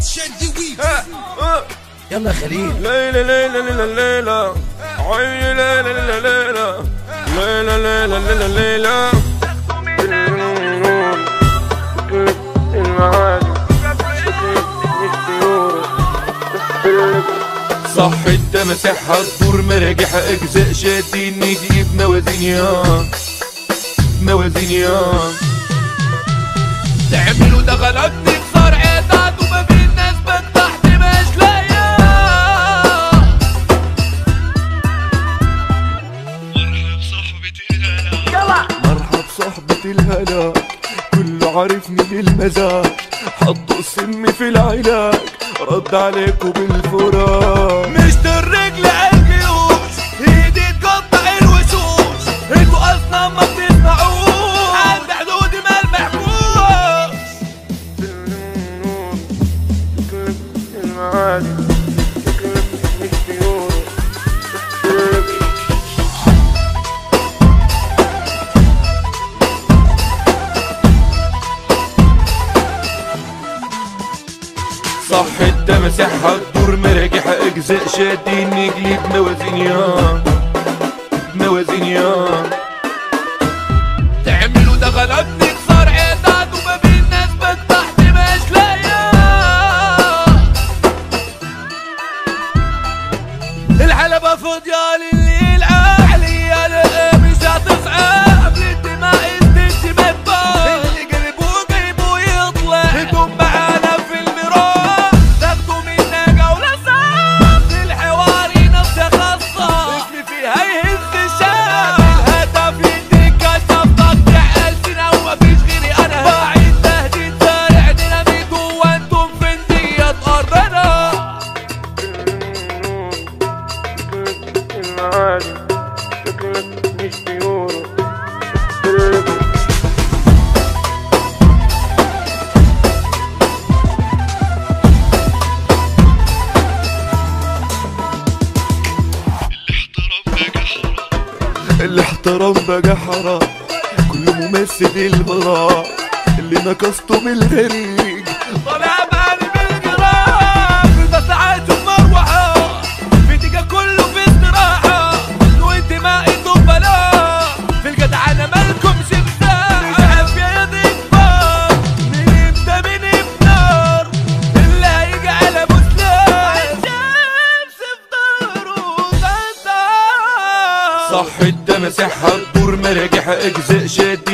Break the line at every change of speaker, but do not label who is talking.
يلا يا خليل
ليلى ليلى ليلى ليلى عيني ليلى ليلى ليلى ليلى ليلى ليلى ليلى صح انت مسحها الدور مراجح اجزاء شادين نجيب موازين يا موازين يا تعملوا ده غلط نكسر عيطات وما بين ناس تحت مش لاقيه مرحب صحبة الهلا كله عارفني بالمزاج حطوا السم في العلاج رد عليكم بالفراق مش الرجل الجيوش ايدي تقطع الوشوش انتوا اصلا ما بتسمعوش عند حدود ما المحكوش صح انت مسحها الدور مراجح اجزاء شادين نجيب موازين يا موازين يا تعملوا ده غلط نكسر عيطات وما بين ناس تحت مش لاقيه الحلبة فاضية للي يلعب عليا لا مش هتصعب قبل الدماء الدنت مدبر اللي قلبه جايبه يطلع انتم معانا في المراح تاخدوا منا جولة صعب الحوار نفسه خاصة اسمي فيها يهز الشام الهدف يديك كشف تقطع ألسنة ومفيش غيري أنا بعيد تهديد سارع ديناميت وانتم في ندية أرضنا الاحترام بقى حرام كل ممثل البراء اللي نقصته من الغريق طالع بالي بالجراح ده ساعات مروحة في دقيقة كله في استراحة وانتمائي بلاء في الجدعنة مالكمش مساحة مش عارف يا ضيفار مين انت مين بنار اللي هيجي على مسلم الشمس في ظهره غدار صح انت مسحها الدور مراجح اجزاء شاد